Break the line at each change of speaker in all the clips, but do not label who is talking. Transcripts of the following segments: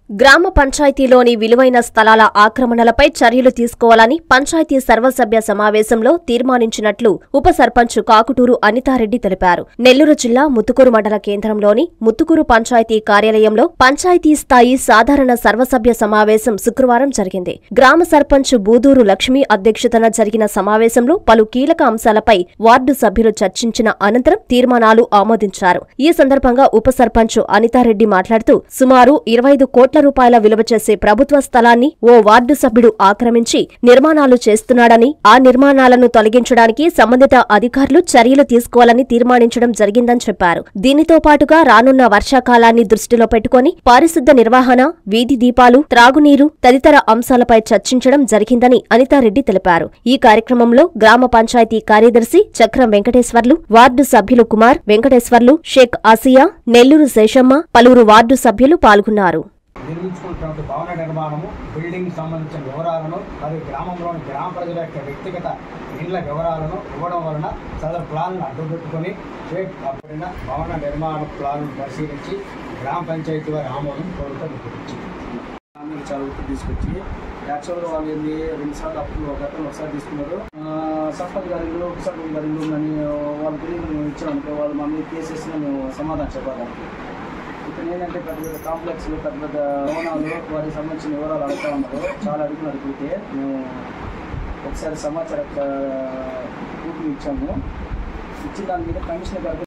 గ్రామ పంచాయతీలోని విలువైన స్థలాల ఆక్రమణలపై చర్యలు తీసుకోవాలని పంచాయతీ సర్వసభ్య సమావేశంలో తీర్మానించినట్లు ఉప సర్పంచ్ కాకుటూరు అనితారెడ్డి తెలిపారు నెల్లూరు జిల్లా ముత్తుకూరు మండల కేంద్రంలోని ముత్తుకూరు పంచాయతీ కార్యాలయంలో పంచాయతీ స్థాయి సాధారణ సర్వసభ్య సమావేశం శుక్రవారం జరిగింది గ్రామ సర్పంచ్ బూదూరు లక్ష్మి అధ్యక్షతన జరిగిన సమావేశంలో పలు కీలక అంశాలపై వార్డు సభ్యులు చర్చించిన అనంతరం తీర్మానాలు ఆమోదించారు ఈ సందర్భంగా ఉప సర్పంచ్ అనితారెడ్డి మాట్లాడుతూ సుమారు ఇరవై ఐదు కోట్ల రూపాయల విలువ చేసే ప్రభుత్వ స్థలాన్ని ఓ వార్డు సభ్యుడు ఆక్రమించి నిర్మాణాలు చేస్తున్నాడని ఆ నిర్మాణాలను తొలగించడానికి సంబంధిత అధికారులు చర్యలు తీసుకోవాలని తీర్మానించడం జరిగిందని చెప్పారు దీనితో పాటుగా రానున్న వర్షాకాలాన్ని దృష్టిలో పెట్టుకుని పారిశుద్ధ నిర్వహణ వీధి దీపాలు త్రాగునీరు తదితర అంశాలపై చర్చించడం జరిగిందని అనితారెడ్డి తెలిపారు ఈ కార్యక్రమంలో గ్రామ పంచాయతీ కార్యదర్శి చక్రం వెంకటేశ్వర్లు వార్డు సభ్యులు కుమార్ వెంకటేశ్వర్లు షేక్ ఆసియా నెల్లూరు శేషమ్మ పలువురు వార్డు సభ్యులు పాల్గొన్నారు
నిర్మించుకున్నటువంటి భవన నిర్మాణము బిల్డింగ్ సంబంధించిన వివరాలను మరియు గ్రామంలోని గ్రామ ప్రజల యొక్క వ్యక్తిగత ఇండ్ల వివరాలను ఇవ్వడం వలన సదరు ప్లాన్ను అడ్డుపెట్టుకొని షేక్ అప్పుడైన భవన నిర్మాణ ప్లాన్ పరిశీలించి గ్రామ పంచాయతీ వారి ఆమోదం కోరుతూ ముఖ్యమించింది
మీరు చాలా ఒత్తిడి తీసుకొచ్చి యాక్చువల్గా వాళ్ళు ఏంది రెండు సార్లు అప్పుడు ఒక గతంలో ఒకసారి తీసుకున్నారు ఆ, సర్పంచ్ గారి ఇల్లు ఉప సర్పంచ్ గారి ఇల్లు అని వాళ్ళ తెలియదు మేము ఇచ్చామనుకో వాళ్ళు మా మీద కేసేసి మేము సమాధానం చెప్పాలి ఇక్కడ ఏంటంటే పెద్ద పెద్ద కాంప్లెక్స్లు పెద్ద పెద్ద భవనాలు వాటికి సంబంధించిన వివరాలు అడుగుతా ఉన్నారు చాలా అడుగుతున్నారు అడిగితే మేము ఒకసారి సమాచార కూపి ఇచ్చాము ఇచ్చిన దాని మీద కమిషనర్ గారికి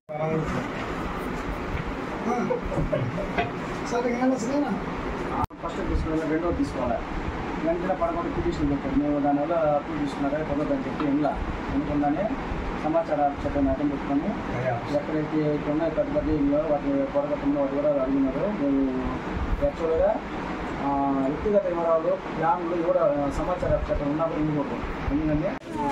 ఫస్ట్ తీసుకోవాలి రెండో తీసుకోవాలి వెంటనే పదకొండు పిటిషన్ పెట్టారు మేము దానివల్ల అప్రూవ్ తీసుకున్నారా కుదరదని చెప్పి ఇలా అనుకుందానే సమాచార చట్టం అటెండ్ పెట్టుకొని ఎక్కడైతే ఇక్కడ ఉన్నాయో పెద్ద పెద్ద ఇల్లు వాటి పొరగతంలో వాటి వివరాలు అడిగినారు మేము యాక్చువల్గా ఆ, వ్యక్తిగత వివరాలు ప్లాన్లు కూడా సమాచార చట్టం ఉన్నప్పుడు ఇవ్వకూడదు ఎందుకంటే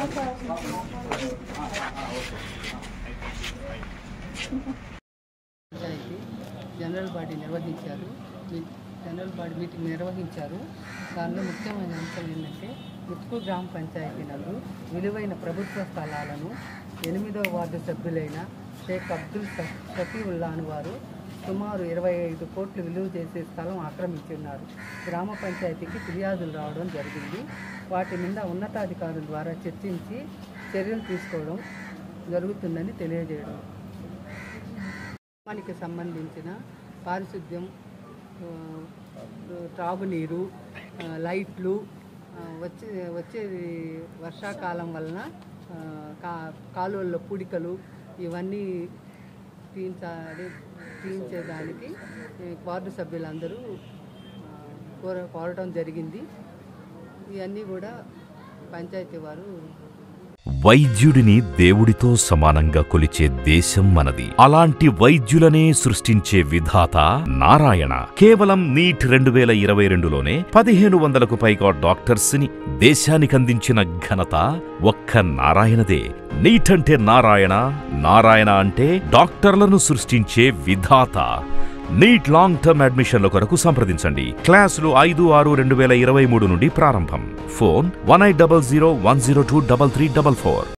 పంచాయతీ జనరల్ బాడీ నిర్వహించారు మీ- జనరల్ బాడీ మీటింగ్ నిర్వహించారు దానిలో ముఖ్యమైన అంశం ఏంటంటే ముత్తుకు గ్రామ పంచాయతీ నందు విలువైన ప్రభుత్వ స్థలాలను ఎనిమిదవ వార్డు సభ్యులైన షేక్ అబ్దుల్ ష- షఫీవుల్లా అని వారు సుమారు ఇరవై ఐదు కోట్లు విలువ చేసే స్థలం ఆక్రమించున్నారు గ్రామ పంచాయతీకి ఫిర్యాదులు రావడం జరిగింది వాటి మీద ఉన్నతాధికారుల ద్వారా చర్చించి చర్యలు తీసుకోవడం జరుగుతుందని తెలియజేయడం గ్రామానికి సంబంధించిన పారిశుద్ధ్యం ఆ, త్రాగునీరు ఆ, లైట్లు ఆ, వచ్చే వచ్చేది వర్షాకాలం వలన ఆ, కా కాలువల్లో పూడికలు ఇవన్నీ తీయించాలి తీయించేదానికి ఈ వార్డు సభ్యులందరూ ఆ, కోర కోరటం జరిగింది ఇవన్నీ కూడా పంచాయతీ వారు
వైద్యుడిని దేవుడితో సమానంగా కొలిచే దేశం మనది అలాంటి వైద్యులనే సృష్టించే విధాత నారాయణ కేవలం నీట్ రెండు వేల ఇరవై రెండులోనే పదిహేను వందలకు పైగా డాక్టర్స్ ని దేశానికందించిన ఘనత ఒక్క నారాయణదే నీట్ అంటే నారాయణ నారాయణ అంటే డాక్టర్లను సృష్టించే విధాత నీట్ లాంగ్ టర్మ్ అడ్మిషన్ల కొరకు సంప్రదించండి క్లాసులు ఐదు ఆరు రెండు వేల ఇరవై మూడు నుండి ప్రారంభం phone one eight double zero one zero two double three double four